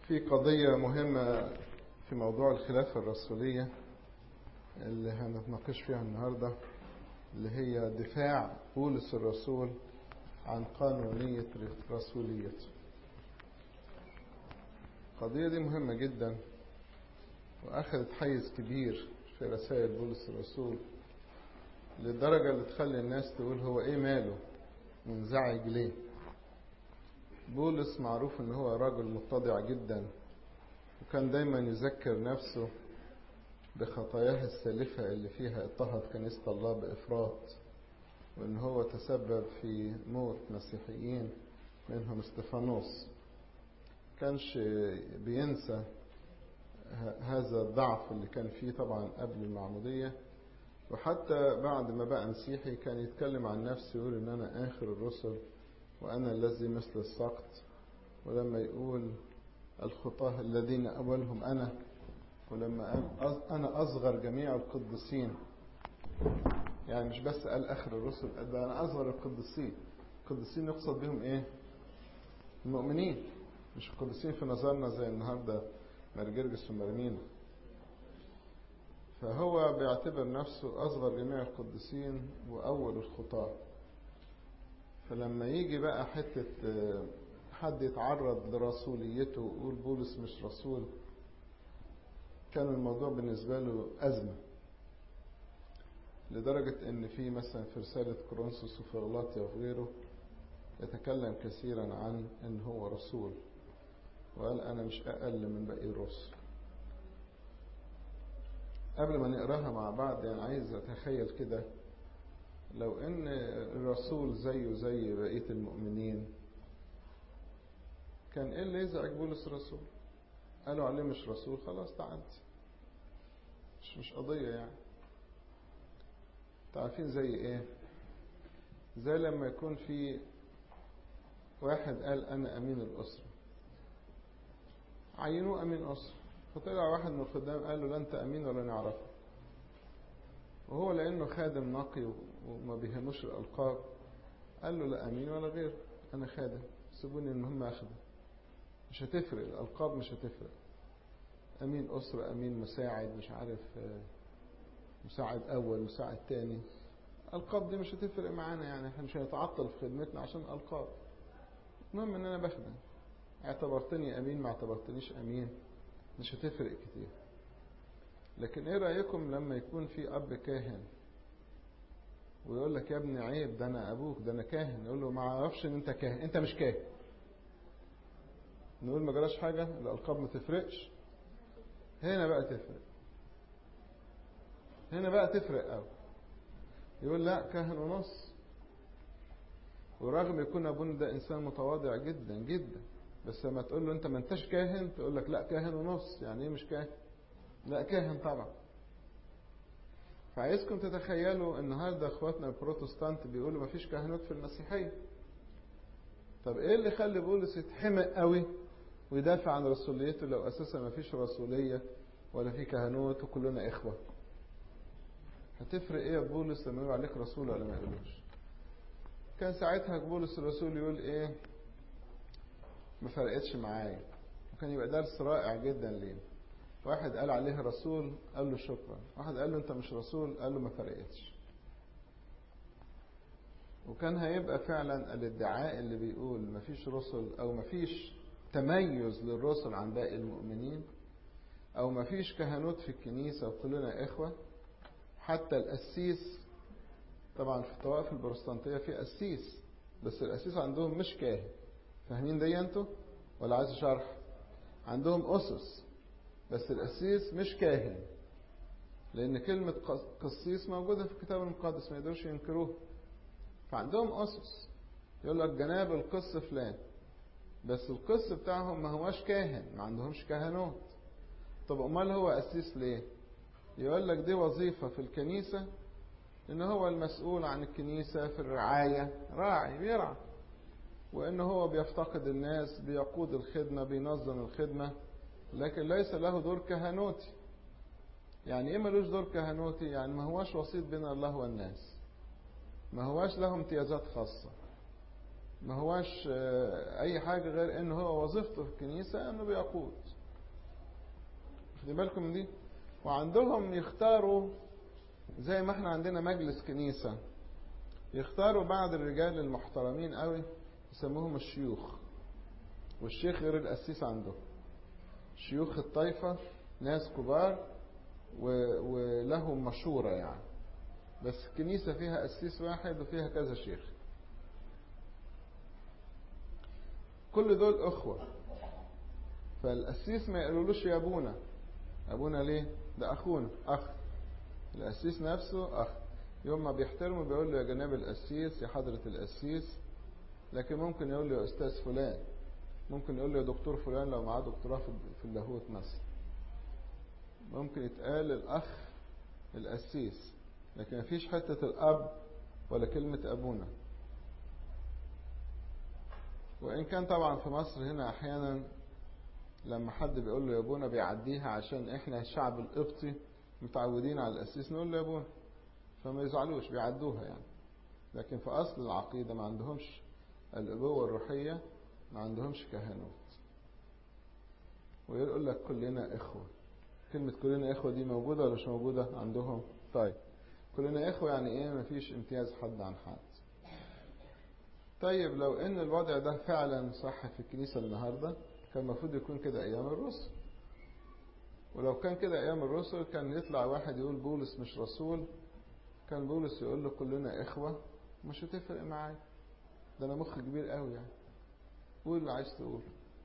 في قضية مهمة في موضوع الخلافة الرسولية اللي هنتناقش فيها النهاردة اللي هي دفاع بولس الرسول عن قانونية رسوليته القضية دي مهمة جدا وأخذت حيز كبير في رسائل بولس الرسول للدرجة اللي تخلي الناس تقول هو إيه ماله منزعج ليه بولس معروف ان هو راجل متضع جدا وكان دايما يذكر نفسه بخطاياه السالفة اللي فيها اضطهد كنيسة الله بإفراط وان هو تسبب في موت مسيحيين منهم استفانوس كانش بينسى هذا الضعف اللي كان فيه طبعا قبل المعمودية وحتى بعد ما بقى مسيحي كان يتكلم عن نفسه يقول ان انا اخر الرسل وأنا الذي مثل السقط ولما يقول الخطاة الذين أولهم أنا ولما أنا أصغر جميع القديسين يعني مش بس قال آخر الرسل قال ده أنا أصغر القديسين القديسين يقصد بهم إيه المؤمنين مش القديسين في نظرنا زي النهاردة مرجرجس ومرمينا فهو بيعتبر نفسه أصغر جميع القديسين وأول الخطاه فلما يجي بقى حتة حد يتعرض لرسوليته ويقول بولس مش رسول كان الموضوع بالنسبة له أزمة لدرجة ان في مثلا في رسالة كورنثوس وفي غلاطيا وفي غيره يتكلم كثيرا عن ان هو رسول وقال انا مش اقل من باقي الرسل قبل ما نقراها مع بعض يعني عايز اتخيل كده لو ان الرسول زيه زي بقية المؤمنين كان ايه اللي يزعج بولس الرسول قالوا عليه مش رسول خلاص تعدي مش مش قضية يعني تعرفين زي ايه زي لما يكون في واحد قال انا امين الاسرة عينوه امين اسرة فطلع واحد من الخدام قال له لا انت امين ولا نعرفه وهو لأنه خادم نقي وما بيهموش الألقاب قال له لا أمين ولا غير أنا خادم سيبوني إن هم أخدم مش هتفرق الألقاب مش هتفرق أمين أسرة أمين مساعد مش عارف مساعد أول مساعد تاني الألقاب دي مش هتفرق معانا يعني احنا مش هنتعطل في خدمتنا عشان ألقاب المهم إن أنا بخدم اعتبرتني أمين ما اعتبرتنيش أمين مش هتفرق كتير لكن ايه رأيكم لما يكون في اب كاهن ويقول لك يا ابني عيب ده انا ابوك ده انا كاهن يقول له ما اعرفش ان انت كاهن انت مش كاهن نقول ما جراش حاجة الالقاب ما تفرقش هنا بقى تفرق هنا بقى تفرق قوي يقول لا كاهن ونص ورغم يكون ابونا ده انسان متواضع جدا جدا بس لما تقول له انت ما انتش كاهن تقول لك لا كاهن ونص يعني ايه مش كاهن لا كاهن طبعا فعايزكم تتخيلوا النهاردة اخواتنا البروتستانت بيقولوا مفيش كهنوت في المسيحية طب ايه اللي خلي بولس يتحمق قوي ويدافع عن رسوليته لو اساسا مفيش رسولية ولا في كهنوت وكلنا اخوة هتفرق ايه يا بولس لما يقول عليك رسول ولا ما يقولوش كان ساعتها بولس الرسول يقول ايه ما فرقتش معايا وكان يبقى درس رائع جدا لينا واحد قال عليه رسول قال له شكرا واحد قال له انت مش رسول قال له ما فرقتش وكان هيبقى فعلا الادعاء اللي بيقول ما فيش رسل او ما فيش تميز للرسل عن باقي المؤمنين او ما فيش كهنوت في الكنيسة وكلنا اخوة حتى القسيس طبعا في الطوائف البروتستانتية في قسيس بس القسيس عندهم مش كاهن فاهمين دي انتوا ولا عايز شرح عندهم اسس بس القسيس مش كاهن لأن كلمة قسيس موجودة في الكتاب المقدس ما يقدروش ينكروها فعندهم أسس يقول لك جناب القس فلان بس القس بتاعهم ما هواش كاهن ما عندهمش كهنوت طب أمال هو قسيس ليه يقول لك دي وظيفة في الكنيسة إن هو المسؤول عن الكنيسة في الرعاية راعي بيرعى وإن هو بيفتقد الناس بيقود الخدمة بينظم الخدمة لكن ليس له دور كهنوتي يعني ايه ملوش دور كهنوتي يعني ما هواش وسيط بين الله والناس ما هواش له امتيازات خاصة ما هواش أي حاجة غير إن هو وظيفته في الكنيسة إنه بيقود واخدين بالكم من دي وعندهم يختاروا زي ما احنا عندنا مجلس كنيسة يختاروا بعض الرجال المحترمين قوي يسموهم الشيوخ والشيخ غير القسيس عنده شيوخ الطائفة ناس كبار ولهم مشورة يعني بس الكنيسة فيها قسيس واحد وفيها كذا شيخ كل دول أخوة فالقسيس ما يقولولوش يا أبونا أبونا ليه؟ ده أخونا أخ القسيس نفسه أخ يوم ما بيحترمه بيقول له يا جناب القسيس يا حضرة القسيس لكن ممكن يقول له يا أستاذ فلان ممكن يقول له يا دكتور فلان لو معاه دكتوراه في اللاهوت مثلا ممكن يتقال الأخ القسيس لكن مفيش حتة الأب ولا كلمة أبونا وإن كان طبعا في مصر هنا أحيانا لما حد بيقول له يا أبونا بيعديها عشان إحنا الشعب القبطي متعودين على القسيس نقول له يا أبونا فما يزعلوش بيعدوها يعني لكن في أصل العقيدة ما عندهمش الأبوة الروحية ما عندهمش كهنوت ويقول لك كلنا إخوة كلمة كلنا إخوة دي موجودة ولا مش موجودة عندهم طيب كلنا إخوة يعني إيه مفيش امتياز حد عن حد طيب لو إن الوضع ده فعلا صح في الكنيسة النهاردة كان المفروض يكون كده أيام الرسل ولو كان كده أيام الرسل كان يطلع واحد يقول بولس مش رسول كان بولس يقول له كلنا إخوة مش هتفرق معايا ده أنا مخ كبير قوي يعني قول اللي عايز تقول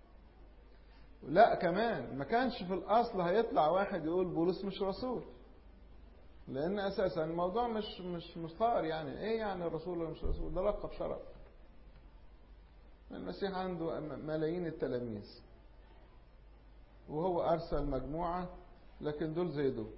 لا كمان ما كانش في الأصل هيطلع واحد يقول بولس مش رسول لأن أساسا الموضوع مش مش مثار يعني إيه يعني الرسول ولا مش رسول ده لقب شرف المسيح عنده ملايين التلاميذ وهو أرسل مجموعة لكن دول زي دول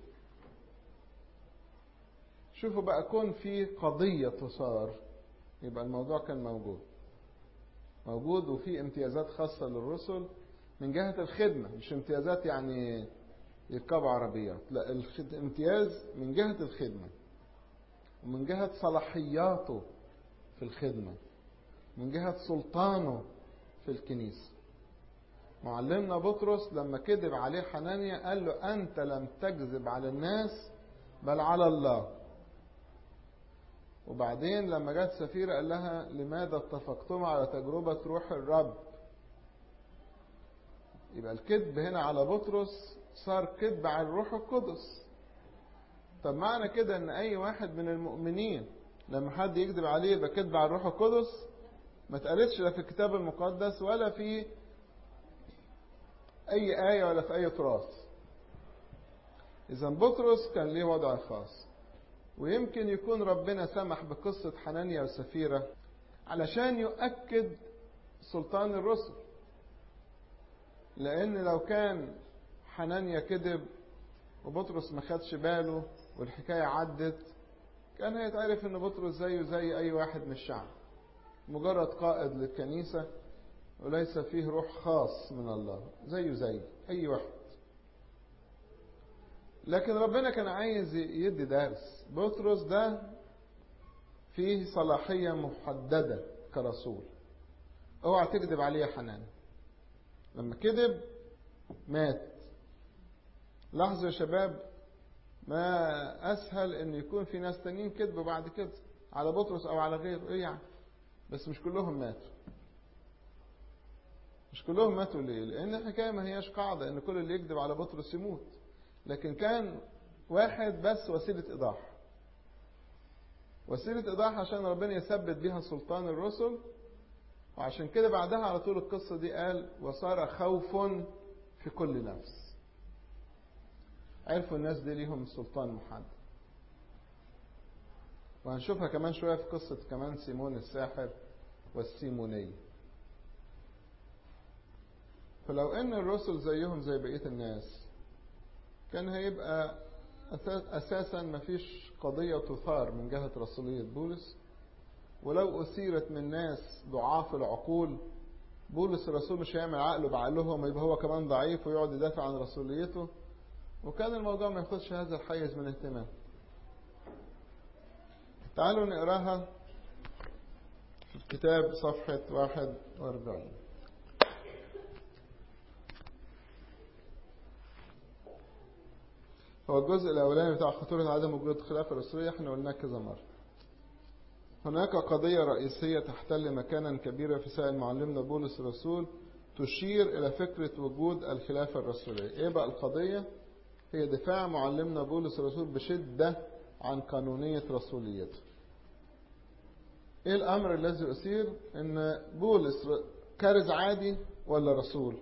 شوفوا بقى كون في قضية تصار يبقى الموضوع كان موجود موجود وفي امتيازات خاصة للرسل من جهة الخدمة مش امتيازات يعني يركبوا عربيات لا الامتياز من جهة الخدمة ومن جهة صلاحياته في الخدمة من جهة سلطانه في الكنيسة معلمنا بطرس لما كذب عليه حنانيا قال له أنت لم تكذب على الناس بل على الله وبعدين لما جت سفيرة قال لها لماذا اتفقتم على تجربة روح الرب يبقى الكذب هنا على بطرس صار كذب على الروح القدس طب معنى كده ان اي واحد من المؤمنين لما حد يكذب عليه يبقى كذب على الروح القدس ما اتقالتش لا في الكتاب المقدس ولا في اي آية ولا في اي تراث اذا بطرس كان ليه وضع خاص ويمكن يكون ربنا سمح بقصة حنانيا وسفيرة علشان يؤكد سلطان الرسل لأن لو كان حنانيا كذب وبطرس ما خدش باله والحكاية عدت كان هيتعرف ان بطرس زيه زي اي واحد من الشعب مجرد قائد للكنيسة وليس فيه روح خاص من الله زيه زي اي واحد لكن ربنا كان عايز يدي درس بطرس ده فيه صلاحية محددة كرسول اوعى تكذب عليه يا حنان لما كذب مات لاحظوا يا شباب ما اسهل ان يكون في ناس تانيين كذبوا بعد كده على بطرس او على غيره ايه يعني بس مش كلهم ماتوا مش كلهم ماتوا ليه لان الحكايه ما هياش قاعده ان كل اللي يكذب على بطرس يموت لكن كان واحد بس وسيله ايضاح وسيله ايضاح عشان ربنا يثبت بيها سلطان الرسل وعشان كده بعدها على طول القصه دي قال وصار خوف في كل نفس عرفوا الناس دي ليهم سلطان محدد وهنشوفها كمان شوية في قصة كمان سيمون الساحر والسيمونية فلو ان الرسل زيهم زي بقية الناس كان هيبقى اساسا مفيش قضية تثار من جهة رسولية بولس ولو أثيرت من ناس ضعاف العقول بولس الرسول مش هيعمل عقله بعقلهم يبقى هو كمان ضعيف ويقعد يدافع عن رسوليته وكان الموضوع ما ياخدش هذا الحيز من اهتمام تعالوا نقراها في كتاب صفحة 41 هو الجزء الأولاني بتاع خطورة عدم وجود الخلافة الرسولية احنا قلناه كذا مرة هناك قضية رئيسية تحتل مكانا كبيرا في سائل معلمنا بولس الرسول تشير إلى فكرة وجود الخلافة الرسولية إيه بقى القضية؟ هي دفاع معلمنا بولس الرسول بشدة عن قانونية رسوليته إيه الأمر الذي أثير؟ إن بولس كارز عادي ولا رسول؟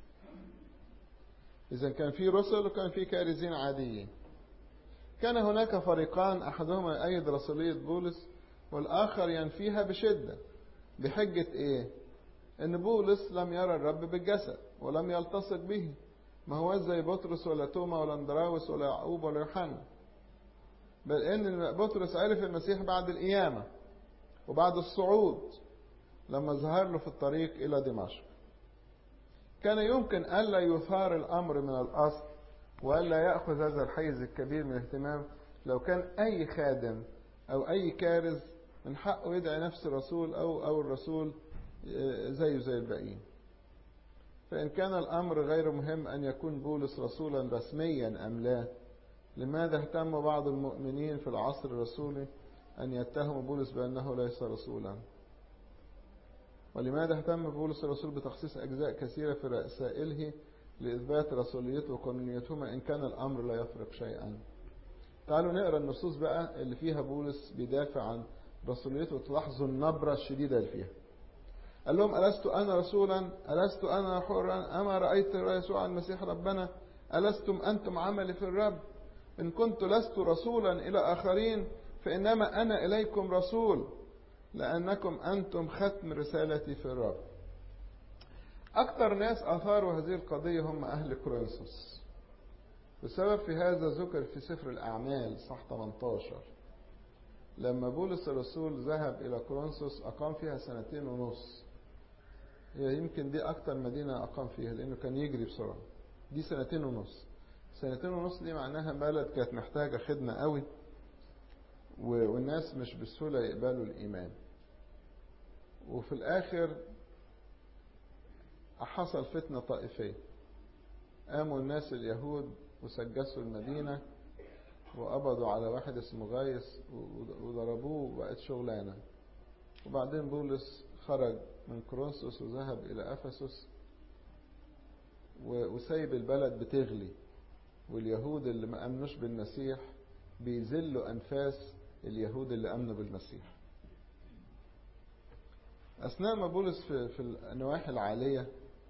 إذا كان في رسل وكان في كارزين عاديين كان هناك فريقان أحدهما يؤيد رسولية بولس والآخر ينفيها بشدة بحجة إيه؟ إن بولس لم يرى الرب بالجسد ولم يلتصق به ما هو زي بطرس ولا توما ولا اندراوس ولا يعقوب ولا يوحنا بل إن بطرس عرف المسيح بعد القيامة وبعد الصعود لما ظهر له في الطريق إلى دمشق كان يمكن ألا يثار الأمر من الأصل وألا يأخذ هذا الحيز الكبير من الاهتمام لو كان أي خادم أو أي كارز من حقه يدعي نفسه رسول أو أو الرسول زيه زي الباقيين. فإن كان الأمر غير مهم أن يكون بولس رسولا رسميا أم لا لماذا اهتم بعض المؤمنين في العصر الرسولي أن يتهموا بولس بأنه ليس رسولا ولماذا اهتم بولس الرسول بتخصيص أجزاء كثيرة في رسائله لإثبات رسوليته وقانونيتهما إن كان الأمر لا يفرق شيئا تعالوا نقرأ النصوص بقى اللي فيها بولس بيدافع عن رسوليته وتلاحظوا النبرة الشديدة اللي فيها قال لهم ألست أنا رسولا ألست أنا حرا أما رأيت يسوع المسيح ربنا ألستم أنتم عملي في الرب إن كنت لست رسولا إلى آخرين فإنما أنا إليكم رسول لأنكم أنتم ختم رسالتي في الرب أكثر ناس أثاروا هذه القضية هم أهل كورنثوس بسبب في هذا ذكر في سفر الأعمال صح 18 لما بولس الرسول ذهب إلى كورنثوس أقام فيها سنتين ونص هي يمكن دي أكتر مدينة أقام فيها لأنه كان يجري بسرعة دي سنتين ونص سنتين ونص دي معناها بلد كانت محتاجة خدمة قوي والناس مش بسهولة يقبلوا الإيمان وفي الآخر حصل فتنة طائفية قاموا الناس اليهود وسجسوا المدينة وقبضوا على واحد اسمه غايس وضربوه وبقت شغلانة وبعدين بولس خرج من كورنثوس وذهب إلى أفسس وسايب البلد بتغلي واليهود اللي ما أمنوش بالمسيح بيذلوا أنفاس اليهود اللي أمنوا بالمسيح أثناء ما بولس في, في النواحي العالية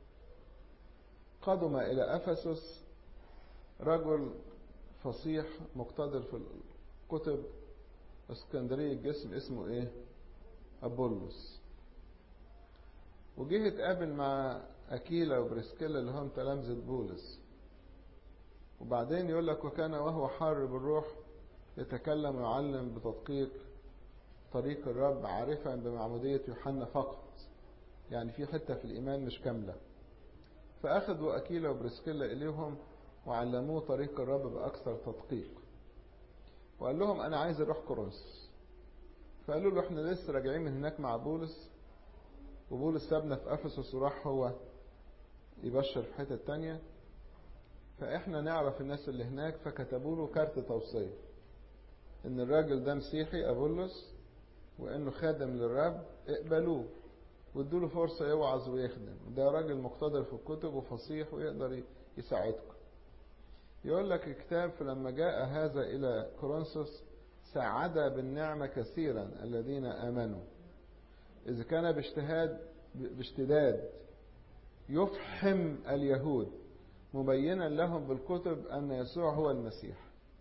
قدم إلى أفسس رجل فصيح مقتدر في الكتب اسكندرية الجسم اسمه ايه أبولس وجه اتقابل مع أكيلا وبريسكيلا اللي هم تلامذة بولس وبعدين يقول لك وكان وهو حار بالروح يتكلم ويعلم بتدقيق طريق الرب عارفا بمعمودية يوحنا فقط يعني في حتة في الإيمان مش كاملة فأخذوا أكيلا وبريسكيلا إليهم وعلموه طريق الرب بأكثر تدقيق وقال لهم أنا عايز أروح كورنثوس فقالوا له إحنا لسه راجعين من هناك مع بولس وبولس سابنا في أفسس وراح هو يبشر في حتة تانية فإحنا نعرف الناس اللي هناك فكتبوا له كارت توصية إن الراجل ده مسيحي أبولس وإنه خادم للرب اقبلوه وادوا له فرصة يوعظ ويخدم ده راجل مقتدر في الكتب وفصيح ويقدر يساعدكم يقول لك الكتاب فلما جاء هذا إلى كورنثوس ساعد بالنعمة كثيرا الذين آمنوا إذا كان باجتهاد باشتداد يفحم اليهود مبينا لهم بالكتب أن يسوع هو المسيح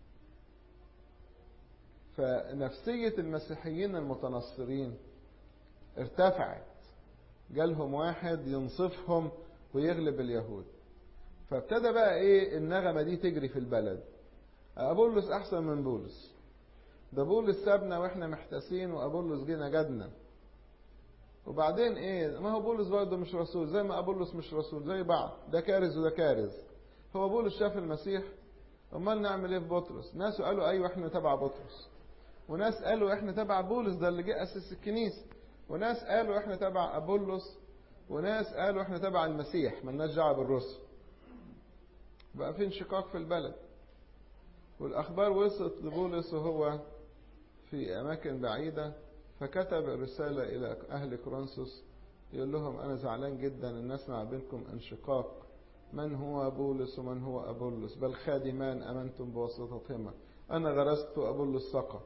فنفسية المسيحيين المتنصرين ارتفعت جالهم واحد ينصفهم ويغلب اليهود فابتدى بقى ايه النغمة دي تجري في البلد أبولس أحسن من بولس ده بولس سابنا واحنا محتاسين وأبولس جينا جدنا وبعدين ايه ما هو بولس برضه مش رسول زي ما أبولس مش رسول زي بعض ده كارز وده كارز هو بولس شاف المسيح امال نعمل ايه في بطرس ناس قالوا ايوه احنا تبع بطرس وناس قالوا احنا تبع بولس ده اللي جه اسس الكنيسه وناس قالوا احنا تبع أبولس وناس قالوا احنا تبع المسيح ملناش دعوة بالرسل بقى في انشقاق في البلد والأخبار وصلت لبولس وهو في أماكن بعيدة فكتب رسالة إلى أهل كورنثوس يقول لهم أنا زعلان جدا أن نسمع بينكم انشقاق من هو بولس ومن هو أبولس بل خادمان أمنتم بواسطتهما أنا غرست أبولس سقى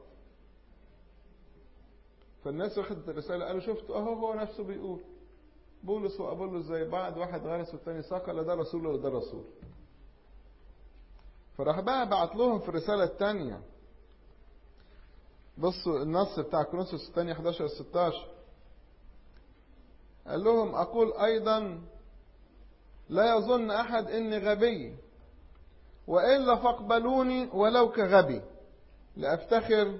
فالناس واخدت الرسالة قالوا شفتوا أهو هو نفسه بيقول بولس وأبولس زي بعض واحد غرس والتاني سقى لا ده رسول ولا ده رسول فراح بقى بعت لهم في الرسالة الثانية بصوا النص بتاع كورنثوس الثانية 11 16 قال لهم أقول أيضا لا يظن أحد إني غبي وإلا فاقبلوني ولو كغبي لأفتخر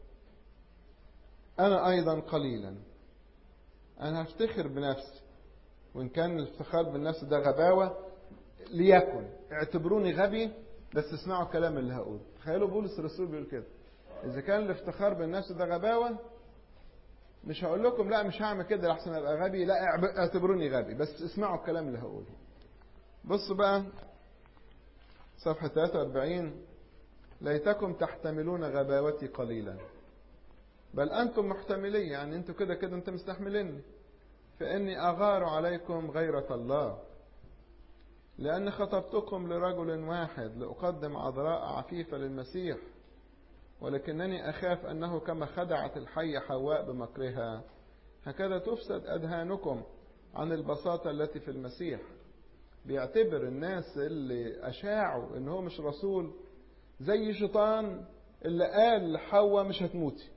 أنا أيضا قليلا أنا هفتخر بنفسي وإن كان الافتخار بالنفس ده غباوة ليكن اعتبروني غبي بس اسمعوا الكلام اللي هقوله تخيلوا بولس الرسول بيقول كده إذا كان الافتخار بالنفس ده غباوة مش هقول لكم لا مش هعمل كده لحسن ابقى غبي لا اعتبروني غبي بس اسمعوا الكلام اللي هقوله بصوا بقى صفحة 43 ليتكم تحتملون غباوتي قليلا بل أنتم محتملين يعني أنتم كده كده أنتم مستحمليني فإني أغار عليكم غيرة الله لأن خطبتكم لرجل واحد لأقدم عذراء عفيفة للمسيح ولكنني أخاف أنه كما خدعت الحية حواء بمكرها هكذا تفسد أذهانكم عن البساطة التي في المسيح بيعتبر الناس اللي أشاعوا إن هو مش رسول زي شيطان اللي قال لحواء مش هتموتي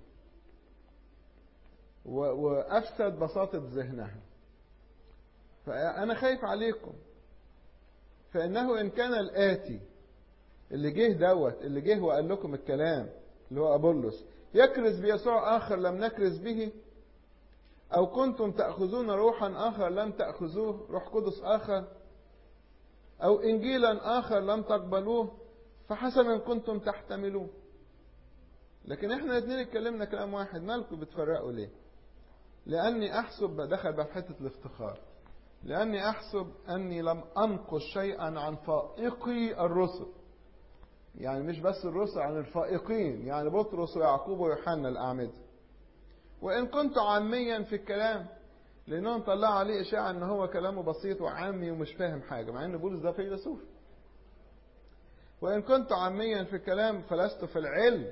وأفسد بساطة ذهنها فأنا خايف عليكم فإنه إن كان الآتي اللي جه دوت اللي جه وقال لكم الكلام اللي هو أبولس يكرز بيسوع آخر لم نكرز به أو كنتم تأخذون روحا آخر لم تأخذوه روح قدس آخر أو إنجيلا آخر لم تقبلوه فحسنا كنتم تحتملوه لكن احنا الاثنين اتكلمنا كلام واحد مالكم بتفرقوا ليه لأني أحسب دخل بقى في حتة الافتخار لأني أحسب أني لم أنقص شيئا عن فائقي الرسل يعني مش بس الرسل عن الفائقين يعني بطرس ويعقوب ويوحنا الأعمدة وإن كنت عاميا في الكلام لأنهم طلعوا عليه إشاعة إن هو كلامه بسيط وعامي ومش فاهم حاجة مع إن بولس ده فيلسوف وإن كنت عاميا في الكلام فلست في العلم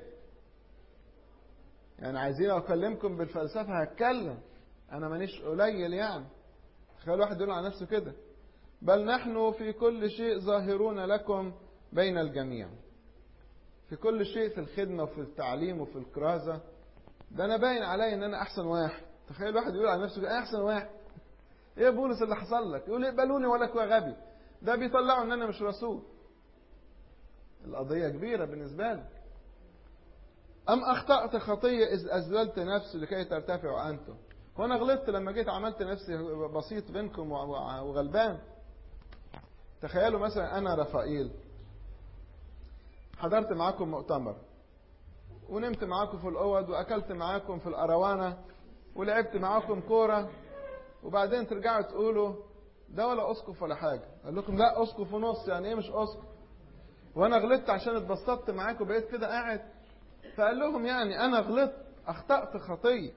يعني عايزين أكلمكم بالفلسفة هتكلم أنا مانيش قليل يعني تخيل واحد يقول على نفسه كده بل نحن في كل شيء ظاهرون لكم بين الجميع في كل شيء في الخدمة وفي التعليم وفي الكرازة ده أنا باين عليا إن أنا أحسن واحد تخيل واحد يقول على نفسه أنا أحسن واحد إيه بولس اللي حصل لك يقول اقبلوني ولك غبي ده بيطلعوا إن أنا مش رسول القضية كبيرة بالنسبة لي أم أخطأت خطية إذ أذللت نفسي لكي ترتفعوا أنتم وأنا غلطت لما جيت عملت نفسي بسيط بينكم وغلبان تخيلوا مثلا أنا رفائيل حضرت معاكم مؤتمر ونمت معاكم في الأوض وأكلت معاكم في الأروانة ولعبت معاكم كورة وبعدين ترجعوا تقولوا ده ولا أسقف ولا حاجة قال لكم لا أسقف ونص يعني إيه مش أسقف وأنا غلطت عشان اتبسطت معاكم بقيت كده قاعد فقال لهم يعني أنا غلطت أخطأت خطية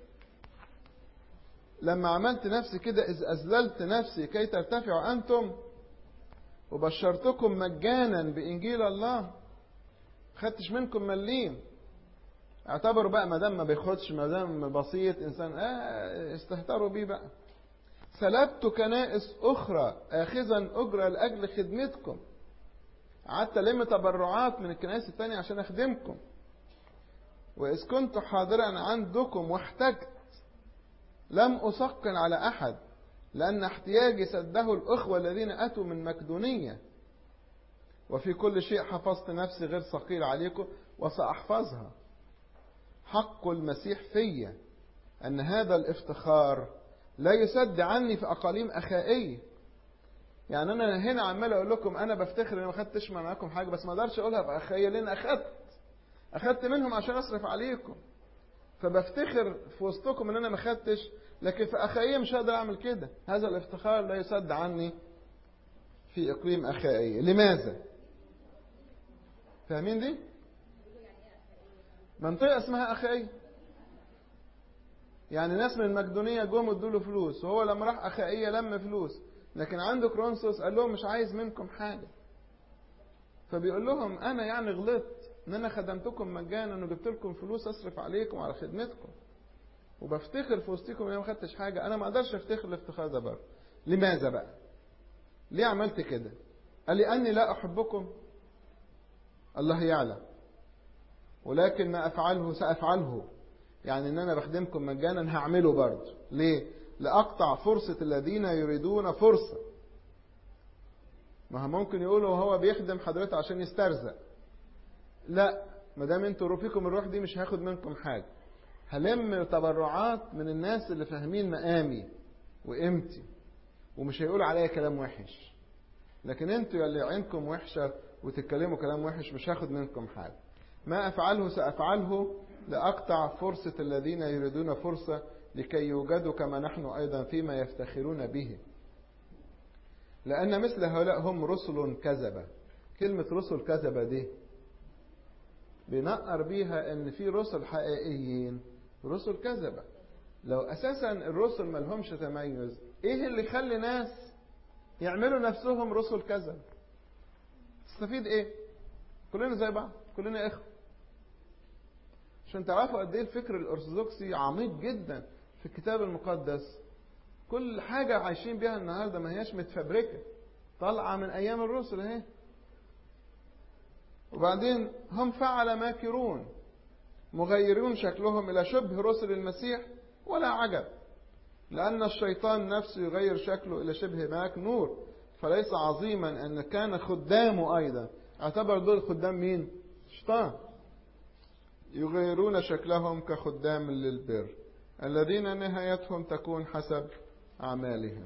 لما عملت نفسي كده إذ أذللت نفسي كي ترتفعوا أنتم وبشرتكم مجانا بإنجيل الله خدتش منكم مليم اعتبروا بقى ما دام ما بياخدش ما دام بسيط انسان آه استهتروا بيه بقى سلبت كنائس اخرى اخذا اجرى لاجل خدمتكم قعدت الم تبرعات من الكنائس الثانيه عشان اخدمكم واذ كنت حاضرا عندكم واحتجت لم اثقل على احد لان احتياجي سده الاخوه الذين اتوا من مقدونيه وفي كل شيء حفظت نفسي غير ثقيل عليكم وسأحفظها حق المسيح فيا أن هذا الافتخار لا يسد عني في أقاليم أخائية يعني أنا هنا عمال أقول لكم أنا بفتخر إني ما خدتش معاكم حاجة بس ما أقدرش أقولها في أخائية لأن أخدت أخدت منهم عشان أصرف عليكم فبفتخر في وسطكم إن أنا ما خدتش لكن في أخائية مش هقدر أعمل كده هذا الافتخار لا يسد عني في إقليم أخائية لماذا؟ فاهمين دي؟ منطقة اسمها أخائية يعني ناس من المقدونية جم ادوا له فلوس وهو لما راح أخائية لم فلوس لكن عنده كرونسوس قال لهم مش عايز منكم حاجة فبيقول لهم أنا يعني غلطت إن أنا خدمتكم مجانا وجبت لكم فلوس أصرف عليكم وعلى خدمتكم وبفتخر في وسطكم إن أنا ما خدتش حاجة أنا ما أقدرش أفتخر الافتخار ده برضه لماذا بقى؟ ليه عملت كده؟ قال لي أني لا أحبكم الله يعلم ولكن ما أفعله سأفعله يعني ان انا بخدمكم مجانا هعمله برضه ليه لاقطع فرصة الذين يريدون فرصة ما هو ممكن يقولوا هو بيخدم حضرته عشان يسترزق لا ما دام انتوا فيكم الروح دي مش هاخد منكم حاجة هلم تبرعات من الناس اللي فاهمين مقامي وقيمتي ومش هيقولوا عليا كلام وحش لكن انتوا اللي عينكم وحشة وتتكلموا كلام وحش مش هاخد منكم حاجة ما أفعله سأفعله لأقطع فرصة الذين يريدون فرصة لكي يوجدوا كما نحن أيضا فيما يفتخرون به لأن مثل هؤلاء هم رسل كذبة كلمة رسل كذبة دي بنقر بيها ان في رسل حقيقيين رسل كذبة لو اساسا الرسل ما لهمش تميز ايه اللي يخلي ناس يعملوا نفسهم رسل كذب تستفيد ايه كلنا زي بعض كلنا اخوه عشان تعرفوا قد ايه الفكر الارثوذكسي عميق جدا في الكتاب المقدس كل حاجة عايشين بيها النهاردة ما هياش متفبركة طالعة من أيام الرسل اهي وبعدين هم فعل ماكرون مغيرون شكلهم إلى شبه رسل المسيح ولا عجب لأن الشيطان نفسه يغير شكله إلى شبه ماك نور فليس عظيما أن كان خدامه أيضا اعتبر دول خدام مين؟ شيطان يغيرون شكلهم كخدام للبر الذين نهايتهم تكون حسب أعمالهم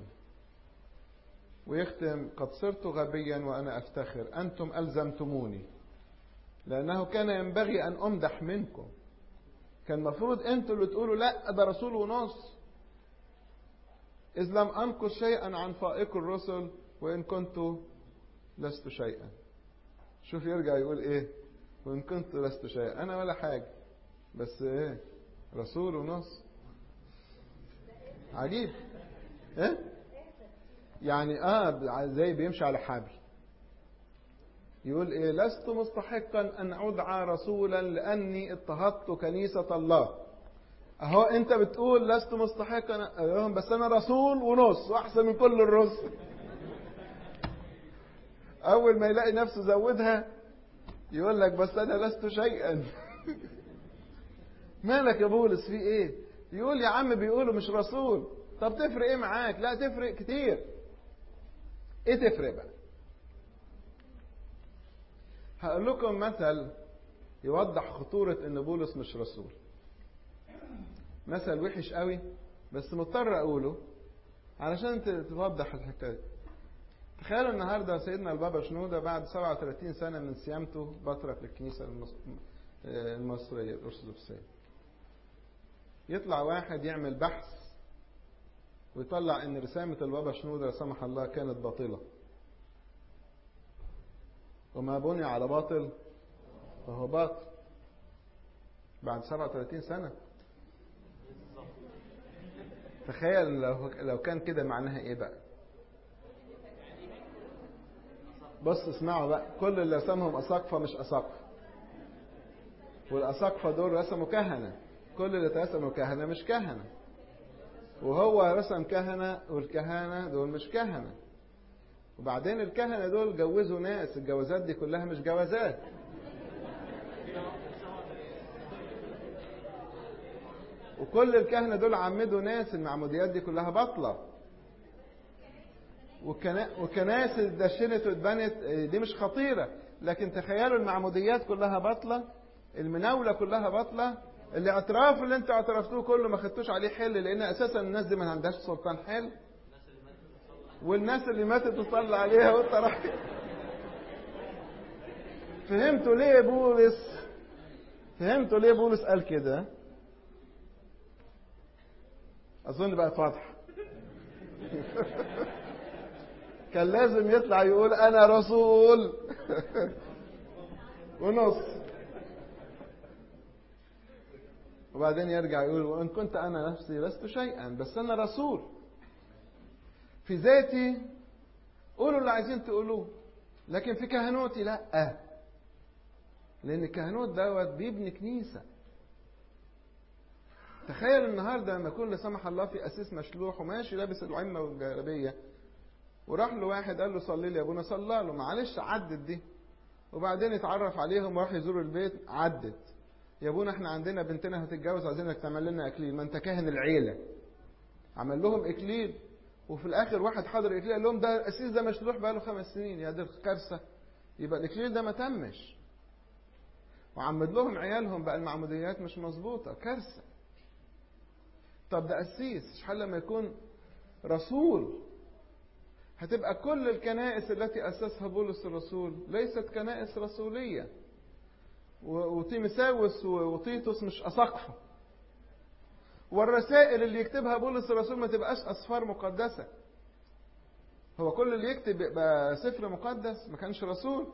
ويختم قد صرت غبيا وأنا أفتخر أنتم ألزمتموني لأنه كان ينبغي أن أمدح منكم كان المفروض أنتوا اللي تقولوا لا ده رسول ونص إذ لم أنقص شيئا عن فائق الرسل وإن كنت لست شيئا شوف يرجع يقول إيه وإن كنت لست شيئا أنا ولا حاجة بس إيه رسول ونص عجيب إيه يعني آه زي بيمشي على حبل يقول إيه لست مستحقا أن أدعى رسولا لأني اضطهدت كنيسة الله أهو أنت بتقول لست مستحقا بس أنا رسول ونص وأحسن من كل الرسل أول ما يلاقي نفسه زودها يقول لك بس أنا لست شيئا مالك يا بولس في إيه يقول يا عم بيقولوا مش رسول طب تفرق إيه معاك لا تفرق كتير إيه تفرق بقى هقول لكم مثل يوضح خطورة إن بولس مش رسول. مثل وحش قوي بس مضطر أقوله علشان توضح الحكاية. تخيلوا النهاردة سيدنا البابا شنودة بعد 37 سنة من صيامته بطرك للكنيسة المصرية الأرثوذكسية. يطلع واحد يعمل بحث ويطلع إن رسامة البابا شنودة لا سمح الله كانت باطلة. وما بني على باطل فهو باطل بعد 37 سنة تخيل لو لو كان كده معناها ايه بقى بص اسمعوا بقى كل اللي رسمهم أساقفة مش أساقفة والأساقفة دول رسموا كهنة كل اللي رسموا كهنة مش كهنة وهو رسم كهنة والكهنة دول مش كهنة وبعدين الكهنة دول جوزوا ناس الجوازات دي كلها مش جوازات وكل الكهنة دول عمدوا ناس المعموديات دي كلها باطلة وكنائس اتدشنت واتبنت دي مش خطيرة لكن تخيلوا المعموديات كلها باطلة المناولة كلها باطلة الاعتراف اللي انتوا اعترفتوه كله ما خدتوش عليه حل لان اساسا الناس دي ما عندهاش سلطان حل والناس اللي ماتت تصلي عليها وانت راح فهمتوا ليه بولس فهمتوا ليه بولس قال كده أظن بقت واضحة كان لازم يطلع يقول أنا رسول ونص وبعدين يرجع يقول وإن كنت أنا نفسي لست شيئا بس أنا رسول في ذاتي قولوا اللي عايزين تقولوه لكن في كهنوتي لا لأن الكهنوت دوت بيبني كنيسة تخيل النهارده لما يكون لا سمح الله في أسيس مشلوح وماشي لابس العمة والجلابية وراح له واحد قال له صلي لي يا ابونا صلى له معلش عدت دي وبعدين اتعرف عليهم وراح يزور البيت عدت يا ابونا احنا عندنا بنتنا هتتجوز عايزينك تعمل لنا اكليل ما انت كاهن العيله عمل لهم اكليل وفي الاخر واحد حضر اكليل قال لهم ده الاسيس ده مشلوح بقاله خمس سنين يا دي كارثه يبقى الاكليل ده ما تمش وعمد لهم عيالهم بقى المعموديات مش مظبوطه كارثه طب ده قسيس حال لما يكون رسول هتبقى كل الكنائس التي أسسها بولس الرسول ليست كنائس رسولية وتيمساوس وتيتوس مش أساقفة والرسائل اللي يكتبها بولس الرسول ما تبقاش أسفار مقدسة هو كل اللي يكتب يبقى سفر مقدس ما كانش رسول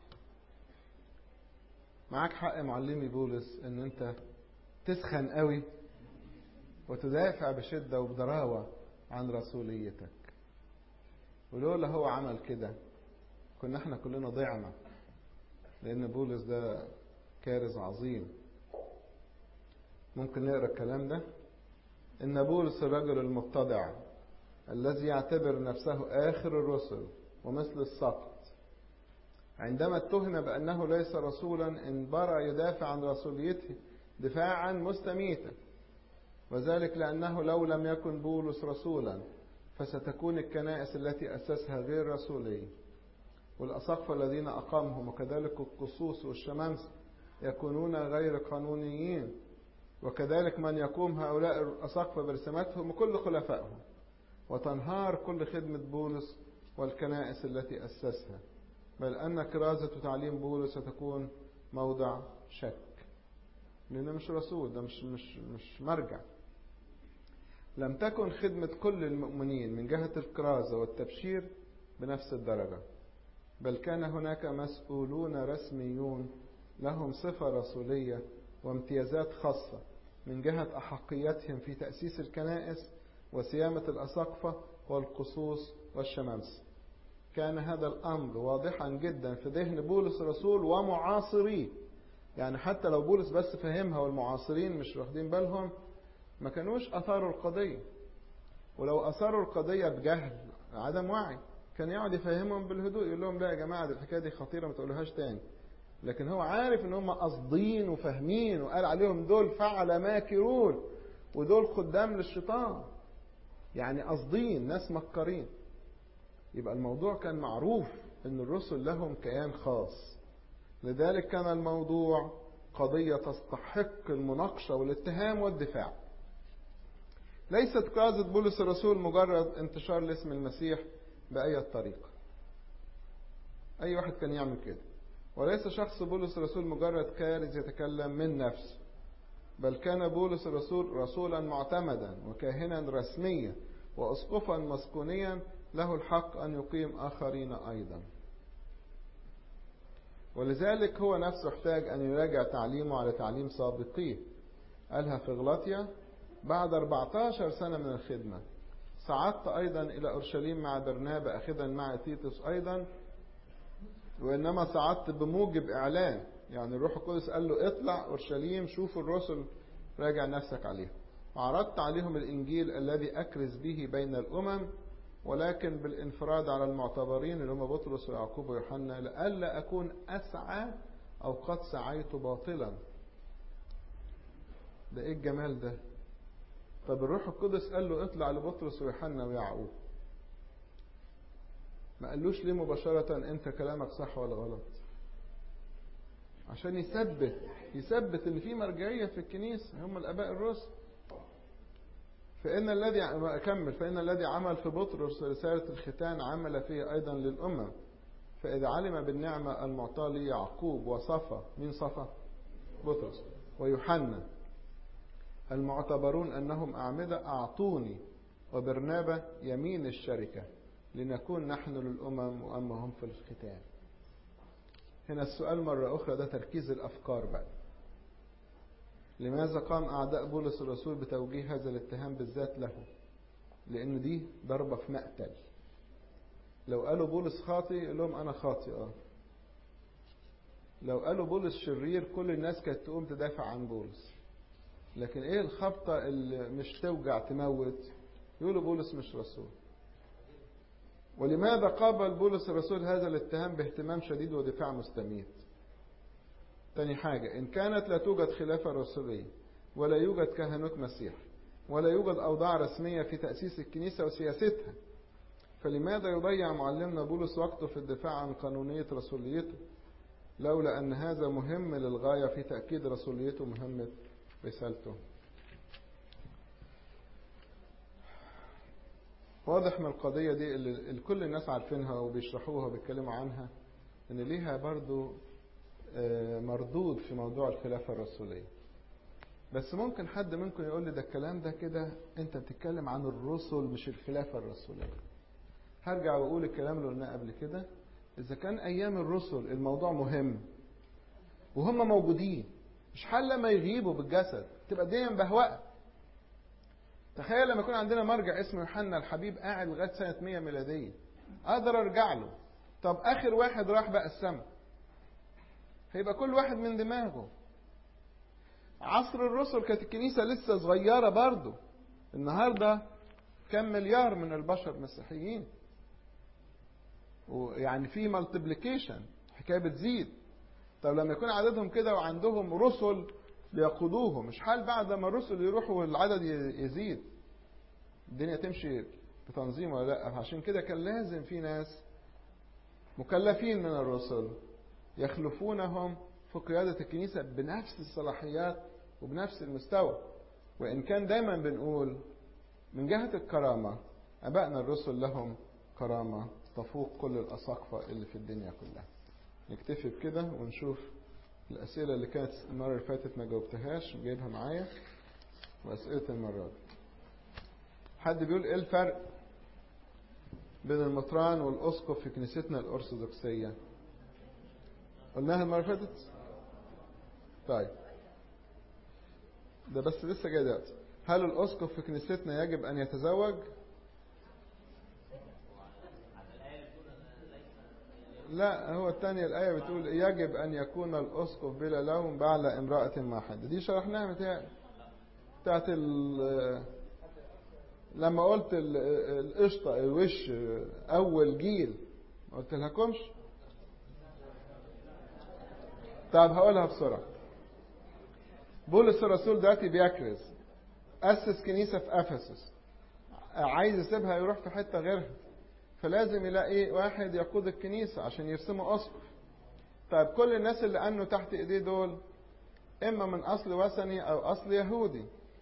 معاك حق معلمي بولس ان انت تسخن قوي وتدافع بشدة وبضراوة عن رسوليتك ولولا هو عمل كده كنا احنا كلنا ضعنا لأن بولس ده كارث عظيم ممكن نقرا الكلام ده إن بولس الرجل المتضع الذي يعتبر نفسه آخر الرسل ومثل السقط عندما اتهم بأنه ليس رسولا انبرى يدافع عن رسوليته دفاعا مستميتا وذلك لأنه لو لم يكن بولس رسولا فستكون الكنائس التي أسسها غير رسولية والأساقفة الذين أقامهم وكذلك القصوص والشمامسة يكونون غير قانونيين وكذلك من يقوم هؤلاء الأساقفة برسماتهم وكل خلفائهم وتنهار كل خدمة بولس والكنائس التي أسسها بل أن كرازة تعليم بولس ستكون موضع شك لأنه مش رسول ده مش مش مش مرجع لم تكن خدمة كل المؤمنين من جهة الكرازة والتبشير بنفس الدرجة بل كان هناك مسؤولون رسميون لهم صفة رسولية وامتيازات خاصة من جهة أحقيتهم في تأسيس الكنائس وصيانة الأساقفة والقصوص والشمامسة كان هذا الأمر واضحا جدا في ذهن بولس الرسول ومعاصريه يعني حتى لو بولس بس فهمها والمعاصرين مش واخدين بالهم ما كانوش أثاروا القضية ولو أثاروا القضية بجهل عدم وعي كان يقعد يفهمهم بالهدوء يقول لهم لا يا جماعة دي الحكاية دي خطيرة ما تقولوهاش تاني لكن هو عارف ان هم قاصدين وفاهمين وقال عليهم دول فعل ماكرون ودول خدام للشيطان يعني قاصدين ناس مكرين يبقى الموضوع كان معروف ان الرسل لهم كيان خاص لذلك كان الموضوع قضية تستحق المناقشة والاتهام والدفاع ليست كرازة بولس الرسول مجرد انتشار لاسم المسيح بأي طريقة أي واحد كان يعمل كده وليس شخص بولس الرسول مجرد كارز يتكلم من نفسه بل كان بولس الرسول رسولا معتمدا وكاهنا رسميا وأسقفا مسكونيا له الحق أن يقيم آخرين أيضا ولذلك هو نفسه احتاج أن يراجع تعليمه على تعليم سابقيه قالها في غلاطيا بعد 14 سنة من الخدمة صعدت أيضا إلى أورشليم مع برنابا أخذا مع تيتوس أيضا وإنما صعدت بموجب إعلان يعني الروح القدس قال له اطلع أورشليم شوف الرسل راجع نفسك عليهم وعرضت عليهم الإنجيل الذي أكرز به بين الأمم ولكن بالانفراد على المعتبرين اللي هم بطرس ويعقوب ويوحنا لئلا أكون أسعى أو قد سعيت باطلا ده إيه الجمال ده طب الروح القدس قال له اطلع لبطرس ويوحنا ويعقوب ما قالوش ليه مباشرة انت كلامك صح ولا غلط عشان يثبت يثبت ان في مرجعية في الكنيسة هم الاباء الرسل فإن الذي أكمل فإن الذي عمل في بطرس رسالة الختان عمل فيه أيضا للأمم فإذا علم بالنعمة المعطاة ليعقوب وصفى مين صفى؟ بطرس ويوحنا المعتبرون أنهم أعمدة أعطوني وبرنابة يمين الشركة لنكون نحن للأمم وأما هم في الختان هنا السؤال مرة أخرى ده تركيز الأفكار بقى لماذا قام أعداء بولس الرسول بتوجيه هذا الاتهام بالذات له لأن دي ضربة في مقتل لو قالوا بولس خاطي يقول لهم أنا خاطي آه لو قالوا بولس شرير كل الناس كانت تقوم تدافع عن بولس لكن ايه الخبطة اللي مش توجع تموت يقولوا بولس مش رسول ولماذا قابل بولس الرسول هذا الاتهام باهتمام شديد ودفاع مستميت تاني حاجة إن كانت لا توجد خلافة رسولية ولا يوجد كهنوت مسيح ولا يوجد أوضاع رسمية في تأسيس الكنيسة وسياستها فلماذا يضيع معلمنا بولس وقته في الدفاع عن قانونية رسوليته لولا أن هذا مهم للغاية في تأكيد رسوليته مهمة رسالته واضح من القضية دي اللي كل الناس عارفينها وبيشرحوها وبيتكلموا عنها ان ليها برضو مردود في موضوع الخلافة الرسولية بس ممكن حد منكم يقول لي ده الكلام ده كده انت بتتكلم عن الرسل مش الخلافة الرسولية هرجع واقول الكلام اللي قلناه قبل كده اذا كان ايام الرسل الموضوع مهم وهم موجودين مش حل لما يغيبوا بالجسد تبقى الدنيا مبهوقه تخيل لما يكون عندنا مرجع اسمه يوحنا الحبيب قاعد لغايه سنه 100 ميلاديه اقدر ارجع له طب اخر واحد راح بقى السماء هيبقى كل واحد من دماغه عصر الرسل كانت الكنيسه لسه صغيره برضه النهارده كم مليار من البشر مسيحيين ويعني في مالتيبليكيشن حكايه بتزيد طب لما يكون عددهم كده وعندهم رسل ليقودوهم مش حال بعد ما الرسل يروحوا والعدد يزيد الدنيا تمشي بتنظيم ولا لا عشان كده كان لازم في ناس مكلفين من الرسل يخلفونهم في قيادة الكنيسة بنفس الصلاحيات وبنفس المستوى وإن كان دايما بنقول من جهة الكرامة أبائنا الرسل لهم كرامة تفوق كل الأساقفة اللي في الدنيا كلها نكتفي بكده ونشوف الأسئلة اللي كانت المرة اللي فاتت ما جاوبتهاش جايبها معايا وأسئلة المرة دي حد بيقول إيه الفرق بين المطران والأسقف في كنيستنا الأرثوذكسية قلناها المرة اللي فاتت طيب ده بس لسه جاي دلوقتي هل الأسقف في كنيستنا يجب أن يتزوج؟ لا هو الثانية الآية بتقول يجب أن يكون الأسقف بلا لوم بعد امرأة واحدة دي شرحناها متهيألي بتاعت ال لما قلت القشطة الوش أول جيل ما قلت لهاكمش طب هقولها بسرعة بولس الرسول دلوقتي بيكرز أسس كنيسة في أفسس عايز يسيبها يروح في حتة غيرها فلازم يلاقي واحد يقود الكنيسة عشان يرسموا أسقف طيب كل الناس اللي أنوا تحت إيديه دول إما من أصل وثني أو أصل يهودي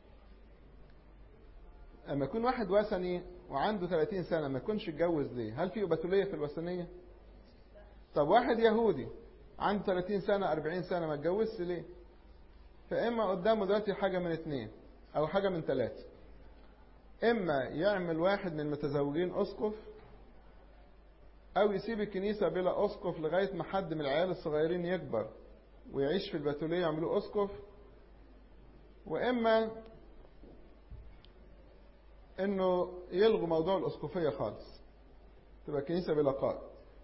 أما يكون واحد وثني وعنده 30 سنة ما يكونش اتجوز ليه هل في أبتولية في الوثنية طب واحد يهودي عنده 30 سنة 40 سنة ما اتجوزش ليه فإما قدامه دلوقتي حاجة من اتنين أو حاجة من ثلاثة إما يعمل واحد من المتزوجين أسقف أو يسيب الكنيسة بلا أسقف لغاية ما حد من العيال الصغيرين يكبر ويعيش في البتولية يعملوه أسقف وإما إنه يلغوا موضوع الأسقفية خالص تبقى كنيسة بلا قائد